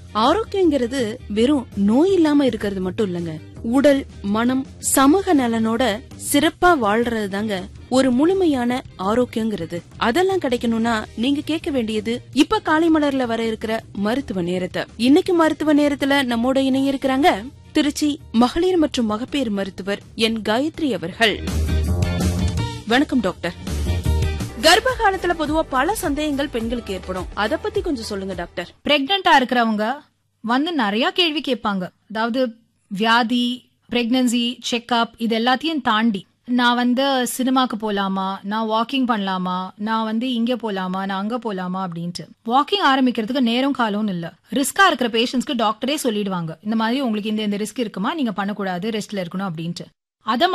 ஆரோக்கியங்கிறது வெறும் நோய் இல்லாம இருக்கிறது மட்டும் இல்லங்க உடல் மனம் சமூக நலனோட சிறப்பா வாழ்றது தாங்க ஒரு முழுமையான ஆரோக்கியங்கிறது அதெல்லாம் கிடைக்கணும்னா நீங்க கேட்க வேண்டியது இப்ப காலை மலர்ல வர இருக்கிற மருத்துவ நேரத்தை இன்னைக்கு மருத்துவ நேரத்துல நம்மோட இணைய இருக்கிறாங்க திருச்சி மகளிர் மற்றும் மகப்பேறு மருத்துவர் என் காயத்ரி அவர்கள் வணக்கம் டாக்டர் கர்ப்ப காலத்துல பொதுவா பல சந்தேகங்கள் பெண்களுக்கு ஏற்படும் அத பத்தி கொஞ்சம் சொல்லுங்க டாக்டர் பிரெக்னண்டா இருக்கிறவங்க வந்து நிறைய கேள்வி கேட்பாங்க அதாவது வியாதி பிரெக்னன்சி செக்அப் இது எல்லாத்தையும் தாண்டி நான் வந்து சினிமாக்கு போலாமா நான் வாக்கிங் பண்ணலாமா நான் வந்து இங்க போலாமா நான் அங்க போலாமா அப்படின்ட்டு வாக்கிங் ஆரம்பிக்கிறதுக்கு நேரம் காலம்னு இல்ல ரிஸ்கா இருக்கிற பேஷண்ட்ஸ்க்கு டாக்டரே சொல்லிடுவாங்க இந்த மாதிரி உங்களுக்கு இந்த இந்த ரிஸ்க் இருக்குமா நீங்க பண்ணக்கூடாது ரெஸ்ட்ல இருக்கணும் அப்படின்ட்டு அத